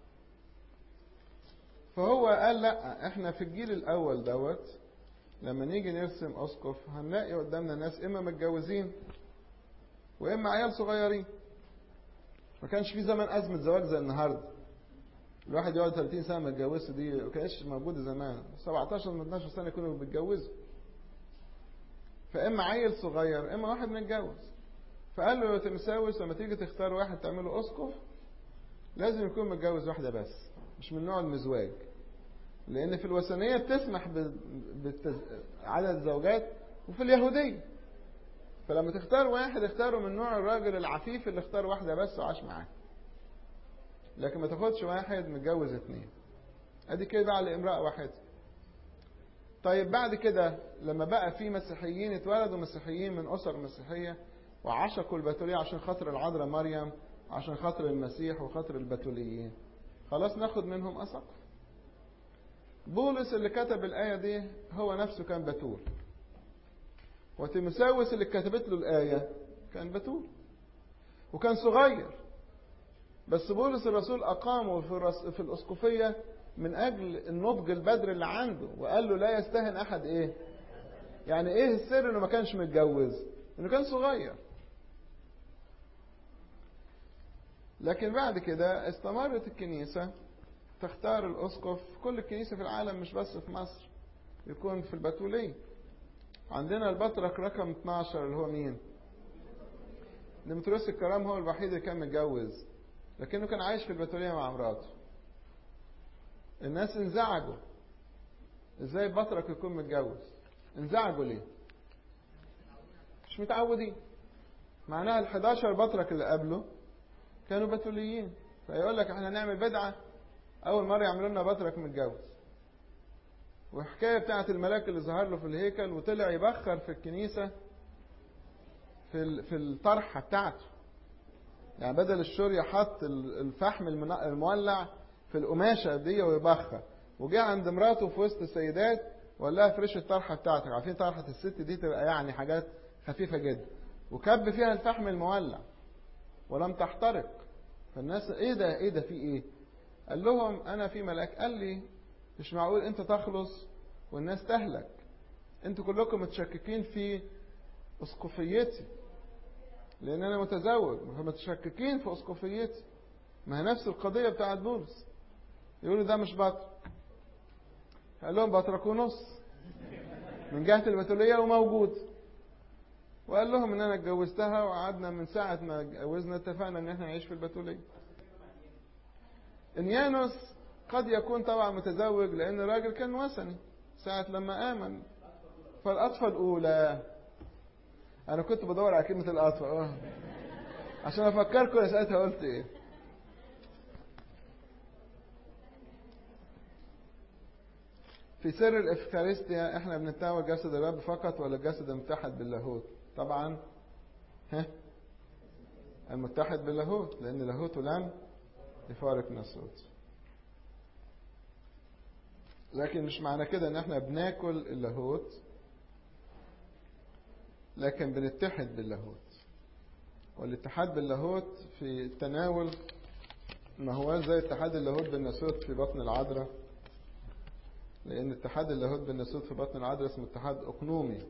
فهو قال لا احنا في الجيل الأول دوت لما نيجي نرسم أسقف هنلاقي قدامنا ناس إما متجوزين وإما عيال صغيرين ما كانش في زمان أزمة زواج زي النهاردة الواحد يقعد 30 سنة ما يتجوزش دي ما كانتش موجودة زمان 17 من 12 سنة يكونوا بيتجوزوا فإما عيل صغير إما واحد متجوز فقال له يا تمساوس لما تيجي تختار واحد تعمله أسقف لازم يكون متجوز واحدة بس مش من نوع المزواج لأن في الوثنية بتسمح بعدد الزوجات وفي اليهودية فلما تختار واحد اختاره من نوع الراجل العفيف اللي اختار واحدة بس وعاش معاه لكن ما تاخدش واحد متجوز اتنين ادي كده على امرأة واحدة طيب بعد كده لما بقى في مسيحيين اتولدوا مسيحيين من أسر مسيحية وعشقوا البتولية عشان خاطر العذراء مريم عشان خاطر المسيح وخاطر البتوليين خلاص ناخد منهم أسقف بولس اللي كتب الآية دي هو نفسه كان بتول وتيموساوس اللي كتبت له الآية كان بتول وكان صغير بس بولس الرسول أقامه في, الرس... في الأسقفية من أجل النضج البدر اللي عنده وقال له لا يستهن أحد إيه يعني إيه السر إنه ما كانش متجوز إنه كان صغير لكن بعد كده استمرت الكنيسة تختار الأسقف كل الكنيسة في العالم مش بس في مصر يكون في البتولية عندنا البطرك رقم 12 اللي هو مين ديمتروس الكرام هو الوحيد اللي كان متجوز لكنه كان عايش في البتولية مع مراته الناس انزعجوا ازاي البطرك يكون متجوز انزعجوا ليه مش متعودين معناها ال 11 بطرك اللي قبله كانوا بتوليين فيقول لك احنا هنعمل بدعة أول مرة يعملوا لنا بطرك متجوز والحكاية بتاعت الملاك اللي ظهر له في الهيكل وطلع يبخر في الكنيسة في في الطرحة بتاعته يعني بدل الشورية حط الفحم المولع في القماشة دي ويبخر وجه عند مراته في وسط السيدات وقال لها فرش الطرحة بتاعتك عارفين طرحة الست دي تبقى يعني حاجات خفيفة جدا وكب فيها الفحم المولع ولم تحترق فالناس ايه ده ايه ده في ايه قال لهم انا في ملاك قال لي مش معقول انت تخلص والناس تهلك انتوا كلكم متشككين في اسقفيتي لان انا متزوج فمتشككين في اسقفيتي ما هي نفس القضيه بتاعت بولس يقولوا ده مش بطر قال لهم بطرك ونص من جهه البتوليه وموجود وقال لهم ان انا اتجوزتها وقعدنا من ساعه ما اتجوزنا اتفقنا ان احنا نعيش في البتوليه انيانوس قد يكون طبعا متزوج لان الراجل كان وثني ساعة لما آمن فالأطفال الأولى أنا كنت بدور على كلمة الأطفال أوه. عشان أفكركم ساعتها قلت إيه في سر الإفكارستيا إحنا بنتناول جسد الرب فقط ولا الجسد المتحد باللاهوت طبعا ها المتحد باللاهوت لأن لاهوته لن يفارق ناسوت لكن مش معنى كده ان احنا بناكل اللاهوت لكن بنتحد باللاهوت والاتحاد باللاهوت في التناول ما هو زي اتحاد اللاهوت بالناسوت في بطن العذراء لان اتحاد اللاهوت بالناسوت في بطن العذراء اسمه اتحاد اقنومي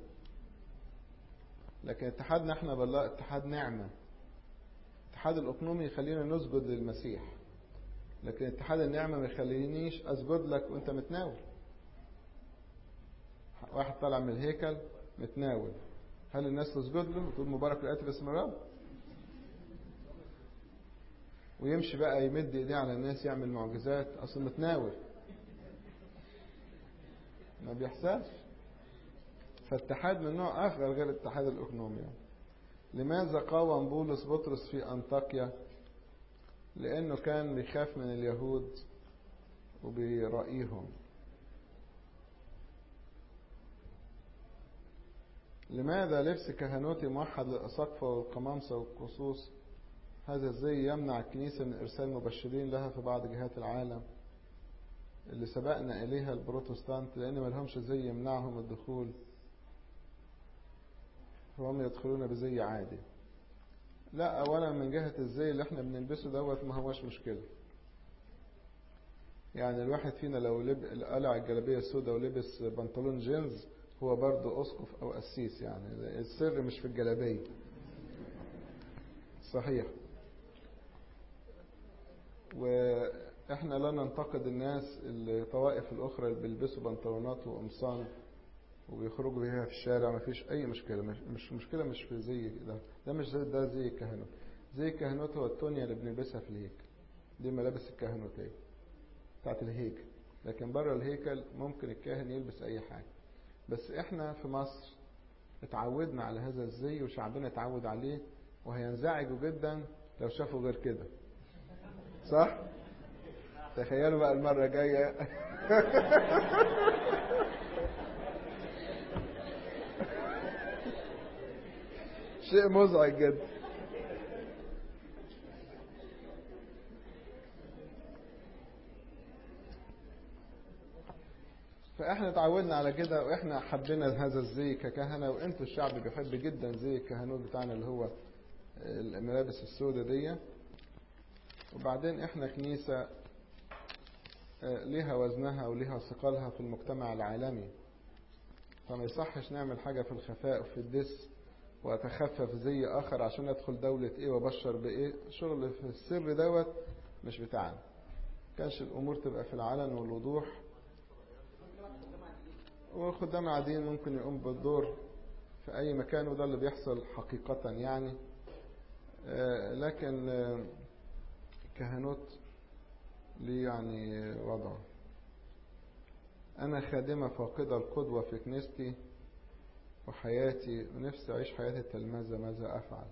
لكن اتحادنا احنا بالله اتحاد نعمه اتحاد الاقنومي يخلينا نسجد للمسيح لكن اتحاد النعمة ما يخلينيش أسجد لك وأنت متناول واحد طالع من الهيكل متناول هل الناس تسجد له وتقول مبارك الآتي باسم الرب ويمشي بقى يمد ايديه على الناس يعمل معجزات اصل متناول ما بيحصلش فاتحاد من نوع اخر غير الاتحاد الاقنومي لماذا قاوم بولس بطرس في انطاكيا لأنه كان بيخاف من اليهود وبيرائيهم لماذا لبس كهنوتي موحد للأساقفة والقمامسة والقصوص هذا الزي يمنع الكنيسة من إرسال مبشرين لها في بعض جهات العالم اللي سبقنا إليها البروتستانت لأن ما لهمش زي يمنعهم الدخول فهم يدخلون بزي عادي لا اولا من جهة الزي اللي احنا بنلبسه دوت ما هوش مشكلة يعني الواحد فينا لو لب... قلع الجلابية السوداء ولبس بنطلون جينز هو برضه اسقف او قسيس يعني السر مش في الجلابية صحيح واحنا لا ننتقد الناس الطوائف الاخرى اللي بيلبسوا بنطلونات وقمصان وبيخرجوا بيها في الشارع ما فيش اي مشكله مش, مش مشكله مش في زي ده ده مش زي ده زي الكهنوت زي الكهنوت هو التونيا اللي بنلبسها في الهيكل دي ملابس الكهنوتيه بتاعت الهيكل لكن بره الهيكل ممكن الكاهن يلبس اي حاجه بس احنا في مصر اتعودنا على هذا الزي وشعبنا اتعود عليه وهينزعجوا جدا لو شافوا غير كده صح تخيلوا بقى المره الجايه شيء مزعج جدا فاحنا اتعودنا على كده واحنا حبينا هذا الزي ككهنه وانتوا الشعب بيحب جدا زي الكهنوت بتاعنا اللي هو الملابس السوداء دي وبعدين احنا كنيسه ليها وزنها وليها ثقلها في المجتمع العالمي فما يصحش نعمل حاجة في الخفاء وفي الدس وأتخفف زي آخر عشان أدخل دولة إيه وأبشر بإيه شغل في السر دوت مش بتاعنا كانش الأمور تبقى في العلن والوضوح وخدام عاديين ممكن يقوم بالدور في أي مكان وده اللي بيحصل حقيقة يعني لكن كهنوت ليه يعني وضعه أنا خادمة فاقدة القدوة في كنيستي وحياتي ونفسي أعيش حياة التلمذة ماذا أفعل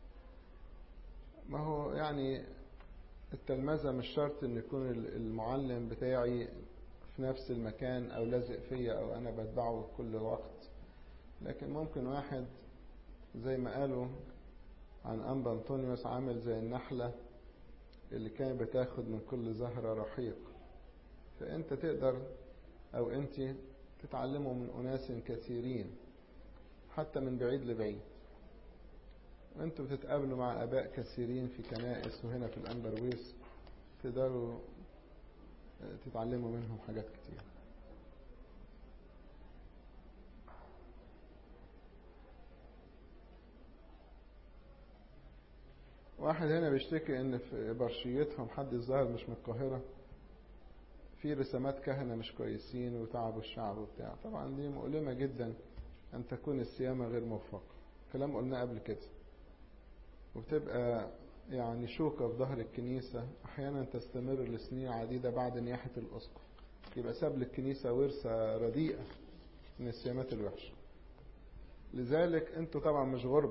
ما هو يعني التلمذة مش شرط أن يكون المعلم بتاعي في نفس المكان أو لازق فيا أو أنا بتبعه كل وقت لكن ممكن واحد زي ما قالوا عن أنبا أنطونيوس عامل زي النحلة اللي كان بتاخد من كل زهرة رحيق فأنت تقدر أو أنت تتعلموا من أناس كثيرين حتى من بعيد لبعيد وأنتوا بتتقابلوا مع آباء كثيرين في كنائس وهنا في الأنبرويس تقدروا تتعلموا منهم حاجات كتير واحد هنا بيشتكي ان في برشيتهم حد الظاهر مش من القاهرة في رسامات كهنة مش كويسين وتعبوا الشعب وبتاع طبعا دي مؤلمة جدا ان تكون السيامة غير موفقة كلام قلناه قبل كده وبتبقى يعني شوكة في ظهر الكنيسة احيانا تستمر لسنين عديدة بعد نياحة الاسقف يبقى ساب للكنيسة ورثة رديئة من السيامات الوحشة لذلك انتوا طبعا مش غرب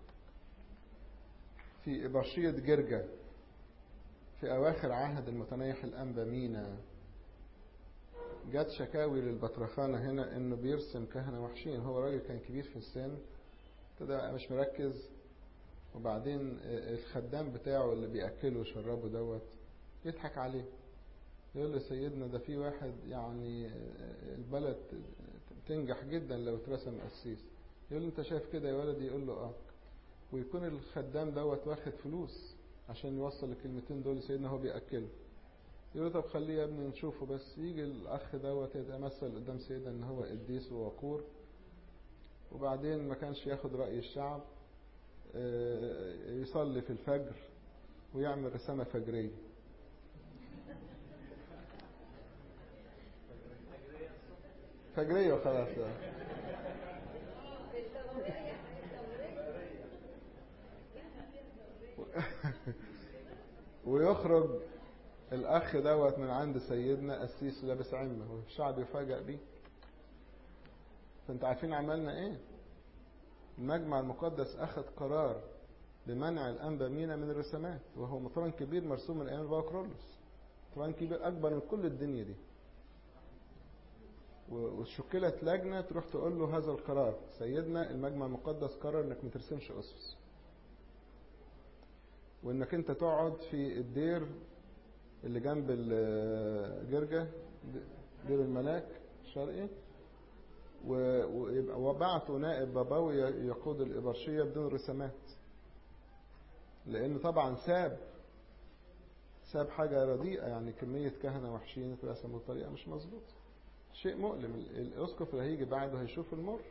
في إبرشية جرجا في أواخر عهد المتنيح الأنبا مينا جت شكاوي للبطرخانة هنا إنه بيرسم كهنة وحشين هو راجل كان كبير في السن ابتدى مش مركز وبعدين الخدام بتاعه اللي بيأكله وشربه دوت يضحك عليه يقول له سيدنا ده في واحد يعني البلد تنجح جدا لو اترسم قسيس يقول له انت شايف كده يا ولدي يقول له اه ويكون الخدام دوت واخد فلوس عشان يوصل الكلمتين دول لسيدنا هو بيأكله يقول له طب خليه يا ابني نشوفه بس يجي الأخ دوت يتمثل قدام سيدنا إن هو قديس ووقور وبعدين ما كانش ياخد رأي الشعب يصلي في الفجر ويعمل رسامة فجرية فجرية وخلاص ويخرج الأخ دوت من عند سيدنا قسيس لابس عمة والشعب يفاجأ بيه فانت عارفين عملنا ايه المجمع المقدس أخذ قرار بمنع الأنبا مينا من الرسامات وهو مطران كبير مرسوم من أيام البابا كرولوس مطران كبير أكبر من كل الدنيا دي وشكلت لجنة تروح تقول له هذا القرار سيدنا المجمع المقدس قرر انك ما ترسمش أسس وانك انت تقعد في الدير اللي جنب الجرجة دير الملاك الشرقي ويبقى وبعتوا نائب بابوي يقود الإبرشية بدون رسامات لأن طبعا ساب ساب حاجة رديئة يعني كمية كهنة وحشين اترسموا بطريقة مش مظبوطة شيء مؤلم الأسقف اللي هيجي بعده هيشوف المر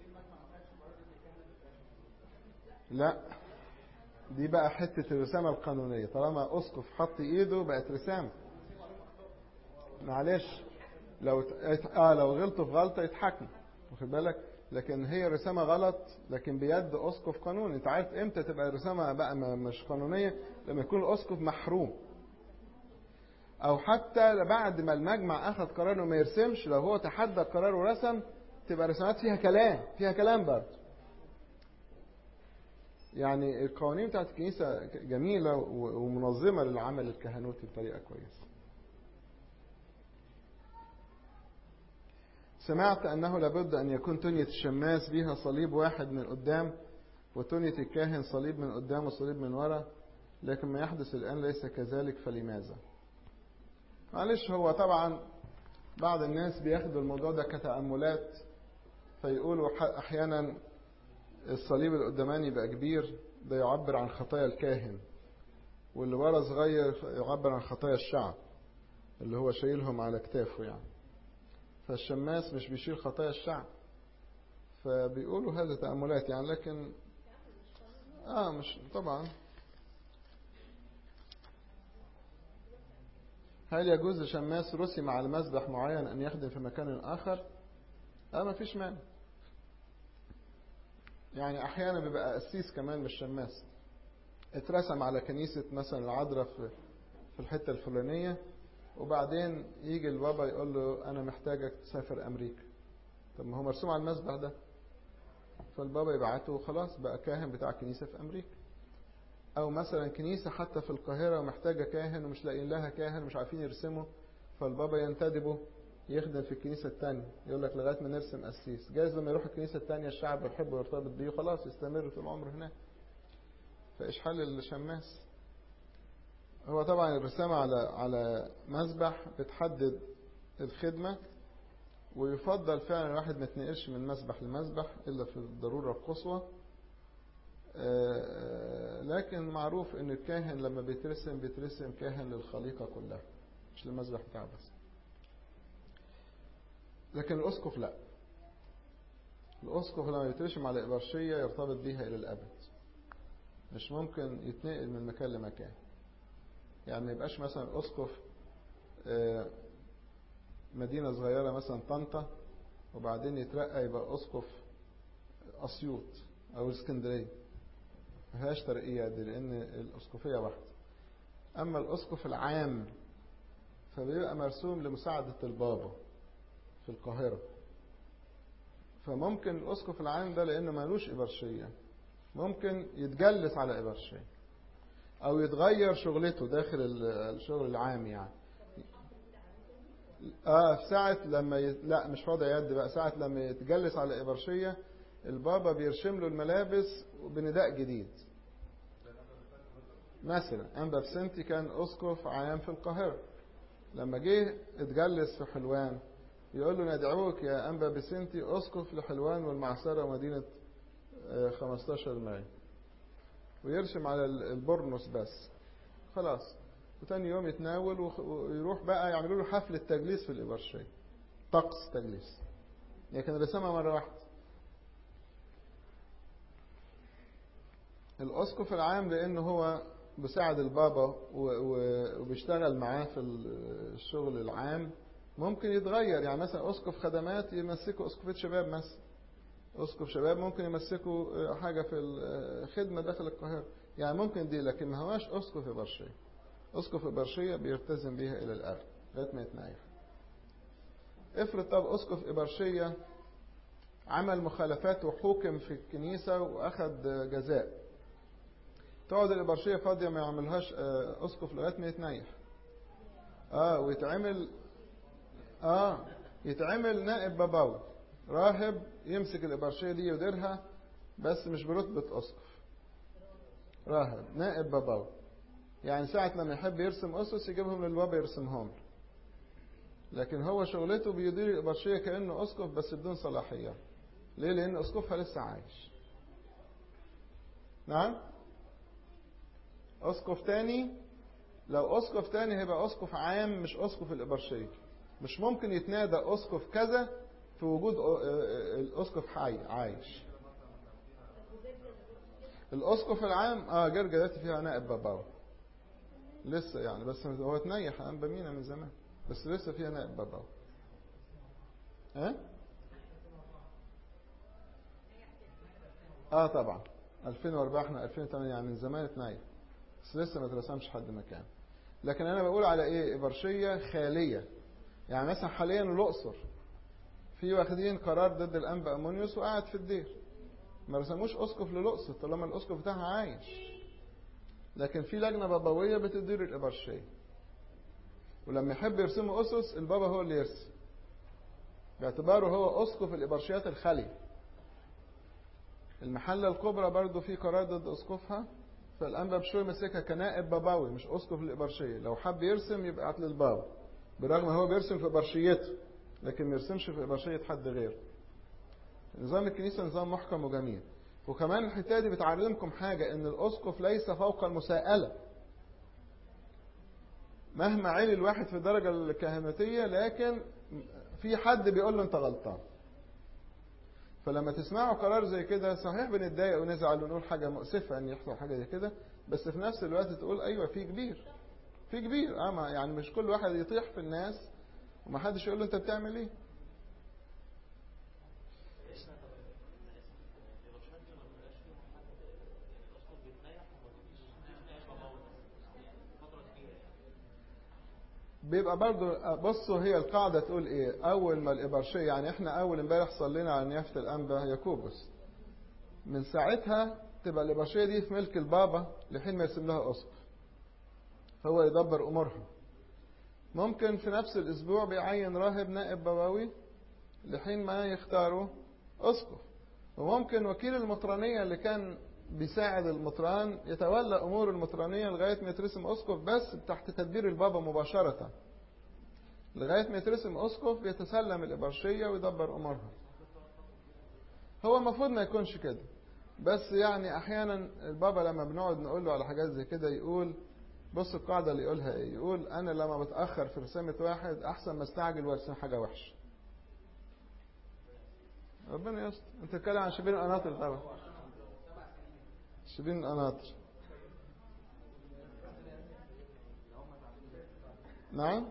لا دي بقى حتة الرسامة القانونية طالما أسقف حط إيده بقت رسامة معلش لو اه لو غلطوا في غلطة يتحكموا واخد بالك لكن هي رسامة غلط لكن بيد أسقف قانوني أنت عارف إمتى تبقى الرسامة بقى مش قانونية لما يكون الأسقف محروم أو حتى بعد ما المجمع أخذ قرار إنه ما يرسمش لو هو تحدى القرار ورسم تبقى رسمات فيها كلام فيها كلام برضه يعني القوانين بتاعت الكنيسة جميلة ومنظمة للعمل الكهنوتي بطريقة كويسة سمعت أنه لابد أن يكون تنية الشماس بها صليب واحد من قدام وتنية الكاهن صليب من قدام وصليب من ورا لكن ما يحدث الآن ليس كذلك فلماذا معلش هو طبعا بعض الناس بياخدوا الموضوع ده كتأملات فيقولوا أحيانا الصليب القداماني يبقى كبير ده يعبر عن خطايا الكاهن واللي ورا صغير يعبر عن خطايا الشعب اللي هو شايلهم على كتافه يعني فالشماس مش بيشيل خطايا الشعب فبيقولوا هذا تأملات يعني لكن اه مش طبعا هل يجوز لشماس رسم على مذبح معين أن يخدم في مكان آخر اه ما فيش مانع يعني أحيانا بيبقى قسيس كمان مش شماس اترسم على كنيسة مثلا العذراء في في الحتة الفلانية وبعدين يجي البابا يقول له أنا محتاجك تسافر أمريكا طب ما هو مرسوم على المسبح ده فالبابا يبعته وخلاص بقى كاهن بتاع كنيسة في أمريكا أو مثلا كنيسة حتى في القاهرة ومحتاجة كاهن ومش لاقيين لها كاهن مش عارفين يرسموا فالبابا ينتدبه يخدم في الكنيسة التانية يقول لك لغاية ما نرسم قسيس جايز لما يروح الكنيسة التانية الشعب يحبه ويرتبط بيه خلاص يستمر طول عمره هناك فإيش حل الشماس هو طبعا الرسامة على على مسبح بتحدد الخدمة ويفضل فعلا الواحد ما يتنقلش من مسبح لمسبح إلا في الضرورة القصوى لكن معروف ان الكاهن لما بيترسم بيترسم كاهن للخليقة كلها مش للمسبح بتاعه بس لكن الأسقف لا الأسقف لما يترسم على إبرشية يرتبط بيها إلى الأبد مش ممكن يتنقل من مكان لمكان يعني ما يبقاش مثلا أسقف مدينة صغيرة مثلا طنطا وبعدين يترقى يبقى أسقف أسيوط أو الإسكندرية ما فيهاش ترقية دي لأن الأسقفية واحدة أما الأسقف العام فبيبقى مرسوم لمساعدة البابا في القاهرة فممكن الأسقف العام ده لأنه مالوش إبرشية ممكن يتجلس على إبرشية أو يتغير شغلته داخل الشغل العام يعني اه في ساعة لما ي... لا مش وضع يد بقى ساعة لما يتجلس على إبرشية البابا بيرشم له الملابس بنداء جديد مثلا أنبا بسنتي كان أسقف عام في القاهرة لما جه اتجلس في حلوان يقول له ندعوك يا أنبا بسنتي أسقف لحلوان والمعصرة ومدينة 15 مايو ويرشم على البرنس بس خلاص وتاني يوم يتناول ويروح بقى يعملوا له حفلة تجليس في الإبرشية طقس تجليس لكن رسمها مرة واحدة الأسقف العام لأنه هو بيساعد البابا وبيشتغل معاه في الشغل العام ممكن يتغير يعني مثلا أسقف خدمات يمسكوا أسقفية شباب مثلا أسقف شباب ممكن يمسكوا حاجة في الخدمة داخل القاهرة يعني ممكن دي لكن ما هواش أسقف إبرشية أسقف إبرشية بيلتزم بيها إلى الآخر لغاية ما يتنايح افرض طب أسقف إبرشية عمل مخالفات وحوكم في الكنيسة وأخذ جزاء تقعد الإبرشية فاضية ما يعملهاش أسقف لغاية ما يتنيح آه ويتعمل آه يتعمل نائب باباوي راهب يمسك الإبرشية دي يديرها بس مش برتبة أسقف راهب نائب باباوي يعني ساعة لما يحب يرسم أسس يجيبهم للبابا يرسمهم لكن هو شغلته بيدير الإبرشية كأنه أسقف بس بدون صلاحية ليه؟ لأن أسقفها لسه عايش نعم أسقف تاني لو أسقف تاني هيبقى أسقف عام مش أسقف الإبرشية مش ممكن يتنادى أسقف كذا في وجود الأسقف حي عايش الأسقف العام اه جرجا دلوقتي فيها نائب باباوي لسه يعني بس هو اتنيح عن بمينا من زمان بس لسه فيها نائب باباوي ها اه طبعا 2004 احنا 2008 يعني من زمان اتنيح بس لسه ما اترسمش حد مكان لكن انا بقول على ايه ابرشيه خاليه يعني مثلا حاليا الاقصر في واخدين قرار ضد الانبا امونيوس وقاعد في الدير ما رسموش اسقف للاقصر طالما الاسقف بتاعها عايش لكن في لجنه بابويه بتدير الابرشيه ولما يحب يرسموا اسس البابا هو اللي يرسم باعتباره هو اسقف الابرشيات الخاليه المحلة الكبرى برضو في قرار ضد أسقفها فالأنبا بشوي مسكها كنائب باباوي مش أسقف الإبرشية لو حب يرسم يبقى للبابا برغم هو بيرسم في إبرشيته لكن ما يرسمش في إبرشية حد غيره نظام الكنيسة نظام محكم وجميل وكمان الحتة دي بتعلمكم حاجة إن الأسقف ليس فوق المساءلة مهما علي الواحد في الدرجة الكهنوتية لكن في حد بيقول له أنت غلطان فلما تسمعوا قرار زي كده صحيح بنتضايق ونزعل ونقول حاجة مؤسفة أن يحصل حاجة زي كده بس في نفس الوقت تقول أيوة في كبير في كبير أما يعني مش كل واحد يطيح في الناس ومحدش يقول له أنت بتعمل إيه بيبقى برضو بصوا هي القاعدة تقول ايه اول ما الابرشية يعني احنا اول امبارح صلينا على نيافة الانبا ياكوبوس من ساعتها تبقى الابرشية دي في ملك البابا لحين ما يرسم لها اسقف هو يدبر امورها ممكن في نفس الاسبوع بيعين راهب نائب بابوي لحين ما يختاروا اسقف وممكن وكيل المطرانية اللي كان بيساعد المطران يتولى امور المطرانيه لغايه ما يترسم اسقف بس تحت تدبير البابا مباشره لغايه ما يترسم اسقف بيتسلم الابرشيه ويدبر امورها هو المفروض ما يكونش كده بس يعني احيانا البابا لما بنقعد نقول له على حاجات زي كده يقول بص القاعده اللي يقولها ايه يقول انا لما بتاخر في رسامه واحد احسن ما استعجل وارسم حاجه وحشه ربنا يستر انت تتكلم عن شبين القناطر طبعا شبين القناطر نعم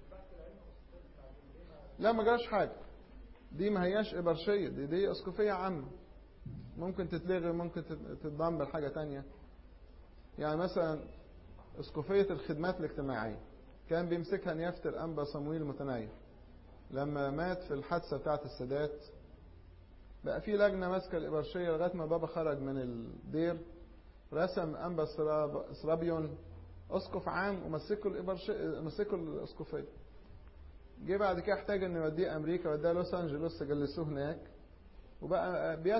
لا ما جراش حاجة دي ما هياش إبرشية دي دي أسقفية عامة ممكن تتلغي ممكن تتضم لحاجة تانية يعني مثلا أسقفية الخدمات الاجتماعية كان بيمسكها نيافة الأنبا صمويل المتنيح لما مات في الحادثة بتاعة السادات بقى في لجنة ماسكة الإبرشية لغاية ما بابا خرج من الدير رسم أنبا سرابيون أسقف عام ومسكوا الإبرشية مسكوا الأسقفية جه بعد كده احتاج إنه يوديه أمريكا وداه لوس أنجلوس جلسوه هناك وبقى